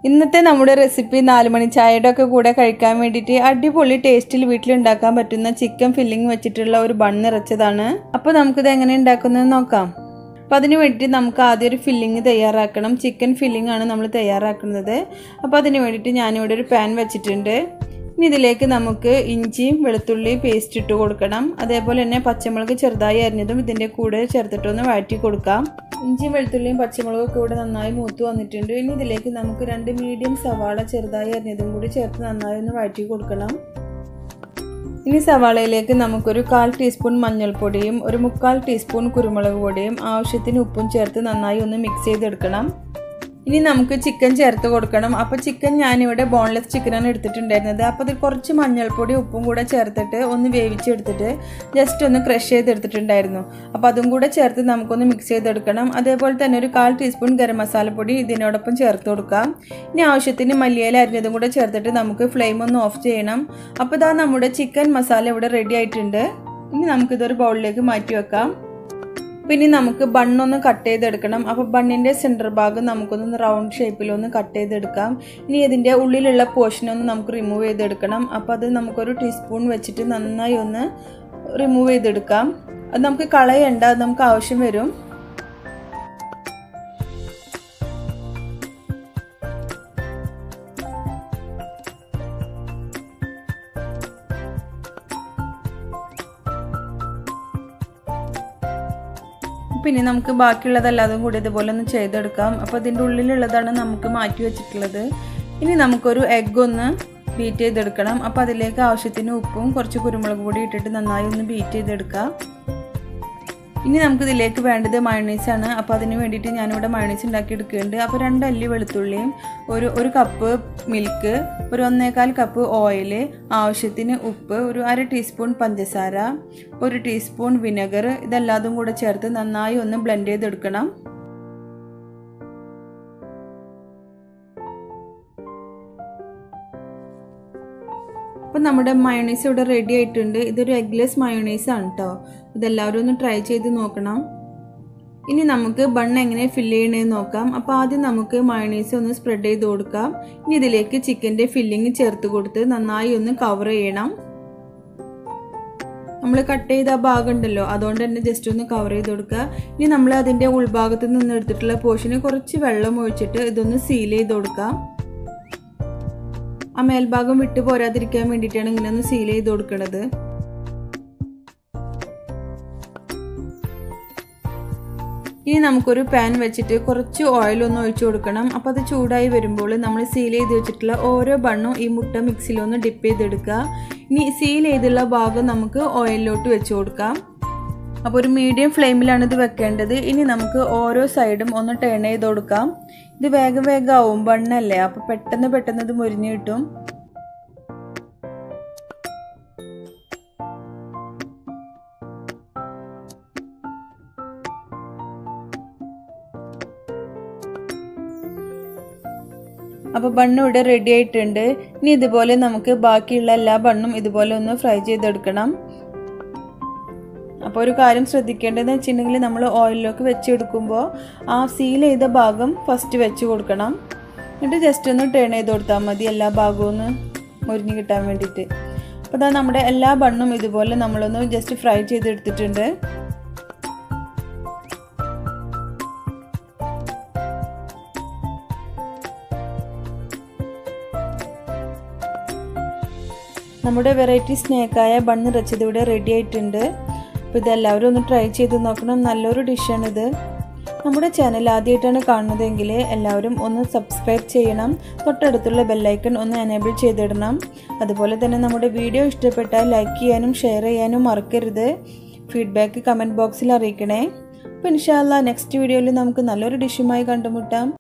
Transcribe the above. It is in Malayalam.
ഇന്നത്തെ നമ്മുടെ റെസിപ്പി നാലുമണി ചായയുടെ ഒക്കെ കൂടെ കഴിക്കാൻ വേണ്ടിയിട്ട് അടിപൊളി ടേസ്റ്റിൽ വീട്ടിലുണ്ടാക്കാൻ പറ്റുന്ന ചിക്കൻ ഫില്ലിംഗ് വെച്ചിട്ടുള്ള ഒരു ബൺ നിറച്ചതാണ് അപ്പോൾ നമുക്കിത് എങ്ങനെ ഉണ്ടാക്കുന്നത് നോക്കാം അപ്പോൾ അതിന് വേണ്ടിയിട്ട് നമുക്ക് ആദ്യം ഒരു ഫില്ലിങ് തയ്യാറാക്കണം ചിക്കൻ ഫില്ലിംഗ് ആണ് നമ്മൾ തയ്യാറാക്കുന്നത് അപ്പോൾ അതിന് വേണ്ടിയിട്ട് ഞാനിവിടെ ഒരു പാൻ വെച്ചിട്ടുണ്ട് ഇനി ഇതിലേക്ക് നമുക്ക് ഇഞ്ചിയും വെളുത്തുള്ളിയും പേസ്റ്റ് ഇട്ട് കൊടുക്കണം അതേപോലെ തന്നെ പച്ചമുളക് ചെറുതായി അരിഞ്ഞതും ഇതിൻ്റെ കൂടെ ചേർത്തിട്ടൊന്ന് വഴറ്റി കൊടുക്കാം ഇഞ്ചിയും വെളുത്തുള്ളിയും പച്ചമുളകും ഒക്കെ ഇവിടെ നന്നായി മൂത്ത് വന്നിട്ടുണ്ട് ഇനി ഇതിലേക്ക് നമുക്ക് രണ്ട് മീഡിയം സവാള ചെറുതായി അരിഞ്ഞതും കൂടി ചേർത്ത് നന്നായി ഒന്ന് വഴറ്റി കൊടുക്കണം ഇനി സവാളയിലേക്ക് നമുക്കൊരു കാൽ ടീസ്പൂൺ മഞ്ഞൾപ്പൊടിയും ഒരു മുക്കാൽ ടീസ്പൂൺ കുരുമുളക് പൊടിയും ആവശ്യത്തിന് ഉപ്പും ചേർത്ത് നന്നായി ഒന്ന് മിക്സ് ചെയ്തെടുക്കണം ഇനി നമുക്ക് ചിക്കൻ ചേർത്ത് കൊടുക്കണം അപ്പോൾ ചിക്കൻ ഞാനിവിടെ ബോൺലെസ് ചിക്കനാണ് എടുത്തിട്ടുണ്ടായിരുന്നത് അപ്പോൾ അതിൽ കുറച്ച് മഞ്ഞൾപ്പൊടി ഉപ്പും കൂടെ ചേർത്തിട്ട് ഒന്ന് വേവിച്ചെടുത്തിട്ട് ജസ്റ്റ് ഒന്ന് ക്രഷ് ചെയ്തെടുത്തിട്ടുണ്ടായിരുന്നു അപ്പോൾ അതും കൂടെ ചേർത്ത് നമുക്കൊന്ന് മിക്സ് ചെയ്തെടുക്കണം അതേപോലെ തന്നെ ഒരു കാൽ ടീസ്പൂൺ ഗരം മസാലപ്പൊടി ഇതിനോടൊപ്പം ചേർത്ത് കൊടുക്കാം ഇനി ആവശ്യത്തിന് മല്ലിയില അരിഞ്ഞതും കൂടെ ചേർത്തിട്ട് നമുക്ക് ഫ്ലെയിം ഒന്ന് ഓഫ് ചെയ്യണം അപ്പോൾ ഇതാ നമ്മുടെ ചിക്കൻ മസാല ഇവിടെ റെഡി ആയിട്ടുണ്ട് ഇനി നമുക്കിതൊരു ബൗളിലേക്ക് മാറ്റി വെക്കാം പിന്നെ നമുക്ക് ബണ്ണൊന്ന് കട്ട് ചെയ്തെടുക്കണം അപ്പോൾ ബണ്ണിൻ്റെ സെൻറ്റർ ഭാഗം നമുക്കൊന്ന് റൗണ്ട് ഷേപ്പിലൊന്ന് കട്ട് ചെയ്തെടുക്കാം ഇനി ഇതിൻ്റെ ഉള്ളിലുള്ള പോർഷനൊന്ന് നമുക്ക് റിമൂവ് ചെയ്തെടുക്കണം അപ്പോൾ അത് നമുക്കൊരു ടീസ്പൂൺ വെച്ചിട്ട് നന്നായി ഒന്ന് റിമൂവ് ചെയ്തെടുക്കാം അത് നമുക്ക് കളയണ്ട അത് നമുക്ക് ആവശ്യം വരും പിന്നെ നമുക്ക് ബാക്കിയുള്ളതല്ലാതും കൂടി ഇതുപോലെ ഒന്ന് ചെയ്തെടുക്കാം അപ്പോൾ ഇതിൻ്റെ ഉള്ളിലുള്ളതാണ് നമുക്ക് മാറ്റി വെച്ചിട്ടുള്ളത് ഇനി നമുക്കൊരു എഗ്ഗ് ഒന്ന് ബീറ്റ് ചെയ്തെടുക്കണം അപ്പോൾ അതിലേക്ക് ആവശ്യത്തിന് ഉപ്പും കുറച്ച് കുരുമുളക് പൊടി ഇട്ടിട്ട് നന്നായി ഒന്ന് ബീറ്റ് ചെയ്തെടുക്കാം ഇനി നമുക്ക് ഇതിലേക്ക് വേണ്ടത് മയണീസാണ് അപ്പോൾ അതിന് വേണ്ടിയിട്ട് ഞാനിവിടെ മയണീസ് ഉണ്ടാക്കി എടുക്കുന്നുണ്ട് അപ്പോൾ രണ്ട് അല്ലി വെളുത്തുള്ളിയും ഒരു ഒരു കപ്പ് മിൽക്ക് ഒരു ഒന്നേകാൽ കപ്പ് ഓയിൽ ആവശ്യത്തിന് ഉപ്പ് ഒരു അര ടീസ്പൂൺ പഞ്ചസാര ഒരു ടീസ്പൂൺ വിനെഗർ ഇതെല്ലാതും കൂടെ ചേർത്ത് നന്നായി ഒന്ന് ബ്ലെൻഡ് ചെയ്തെടുക്കണം അപ്പോൾ നമ്മുടെ മയോണൈസ് ഇവിടെ റെഡി ആയിട്ടുണ്ട് ഇതൊരു എഗ്ലെസ് മയോണൈസ് ആണ് കേട്ടോ ഇതെല്ലാവരും ഒന്ന് ട്രൈ ചെയ്ത് നോക്കണം ഇനി നമുക്ക് ബൺ എങ്ങനെ ഫില്ല് ചെയ്യണമെന്ന് നോക്കാം അപ്പോൾ ആദ്യം നമുക്ക് മയോണൈസ് ഒന്ന് സ്പ്രെഡ് ചെയ്ത് കൊടുക്കാം ഇനി ഇതിലേക്ക് ചിക്കൻ്റെ ഫില്ലിങ് ചേർത്ത് കൊടുത്ത് നന്നായി ഒന്ന് കവർ ചെയ്യണം നമ്മൾ കട്ട് ചെയ്ത ആ ഭാഗം ഉണ്ടല്ലോ അതുകൊണ്ട് തന്നെ ജസ്റ്റ് ഒന്ന് കവർ ചെയ്ത് കൊടുക്കുക ഇനി നമ്മൾ അതിൻ്റെ ഉൾഭാഗത്ത് നിന്ന് എടുത്തിട്ടുള്ള പോർഷന് കുറച്ച് വെള്ളം ഒഴിച്ചിട്ട് ഇതൊന്ന് സീൽ ചെയ്ത് കൊടുക്കാം ആ മേൽഭാഗം വിട്ടു പോരാതിരിക്കാൻ വേണ്ടിയിട്ടാണ് ഇങ്ങനെ ഒന്ന് സീൽ ചെയ്ത് കൊടുക്കുന്നത് ഇനി നമുക്കൊരു പാൻ വെച്ചിട്ട് കുറച്ച് ഓയിൽ ഒന്ന് ഒഴിച്ചു കൊടുക്കണം അപ്പോൾ അത് ചൂടായി വരുമ്പോൾ നമ്മൾ സീൽ ചെയ്ത് വെച്ചിട്ടുള്ള ഓരോ ബണ്ണും ഈ മുട്ട മിക്സിലൊന്ന് ഡിപ്പ് ചെയ്തെടുക്കുക ഇനി സീൽ ചെയ്തുള്ള ഭാഗം നമുക്ക് ഓയിലിലോട്ട് വെച്ച് കൊടുക്കാം അപ്പോൾ ഒരു മീഡിയം ഫ്ലെയിമിലാണ് ഇത് വെക്കേണ്ടത് ഇനി നമുക്ക് ഓരോ സൈഡും ഒന്ന് ടേൺ ചെയ്ത് കൊടുക്കാം ഇത് വേഗം വേഗം ആവും ബണ്ണല്ലേ അപ്പോൾ പെട്ടെന്ന് പെട്ടെന്ന് ഇത് മുരിഞ്ഞ് കിട്ടും അപ്പോൾ ബണ്ണ് ഇവിടെ റെഡി ആയിട്ടുണ്ട് ഇനി ഇതുപോലെ നമുക്ക് ബാക്കിയുള്ള എല്ലാ ബണ്ണും ഇതുപോലെ ഒന്ന് ഫ്രൈ ചെയ്തെടുക്കണം അപ്പോൾ ഒരു കാര്യം ശ്രദ്ധിക്കേണ്ടതെന്ന് വെച്ചിട്ടുണ്ടെങ്കിൽ നമ്മൾ ഓയിലിലേക്ക് വെച്ചെടുക്കുമ്പോൾ ആ സീൽ ചെയ്ത ഭാഗം ഫസ്റ്റ് വെച്ച് കൊടുക്കണം എന്നിട്ട് ജസ്റ്റ് ഒന്ന് ടേൺ ചെയ്ത് കൊടുത്താൽ മതി എല്ലാ ഭാഗവും ഒന്ന് മുരിഞ്ഞ് കിട്ടാൻ വേണ്ടിയിട്ട് അപ്പോൾ അതാ നമ്മുടെ എല്ലാ ബണ്ണും ഇതുപോലെ നമ്മളൊന്ന് ജസ്റ്റ് ഫ്രൈ ചെയ്തെടുത്തിട്ടുണ്ട് നമ്മുടെ വെറൈറ്റി സ്നേക്കായ ബണ്ണ് റച്ചത് ഇവിടെ റെഡി ആയിട്ടുണ്ട് അപ്പോൾ ഇതെല്ലാവരും ഒന്ന് ട്രൈ ചെയ്ത് നോക്കണം നല്ലൊരു ഡിഷാണിത് നമ്മുടെ ചാനൽ ആദ്യമായിട്ടാണ് കാണുന്നതെങ്കിൽ എല്ലാവരും ഒന്ന് സബ്സ്ക്രൈബ് ചെയ്യണം തൊട്ടടുത്തുള്ള ബെല്ലൈക്കൺ ഒന്ന് എനേബിൾ ചെയ്തിടണം അതുപോലെ തന്നെ നമ്മുടെ വീഡിയോ ഇഷ്ടപ്പെട്ടാൽ ലൈക്ക് ചെയ്യാനും ഷെയർ ചെയ്യാനും മറക്കരുത് ഫീഡ്ബാക്ക് കമൻറ്റ് ബോക്സിൽ അറിയിക്കണേ അപ്പോൾ ഇൻഷാല്ല നെക്സ്റ്റ് വീഡിയോയിൽ നമുക്ക് നല്ലൊരു ഡിഷുമായി കണ്ടുമുട്ടാം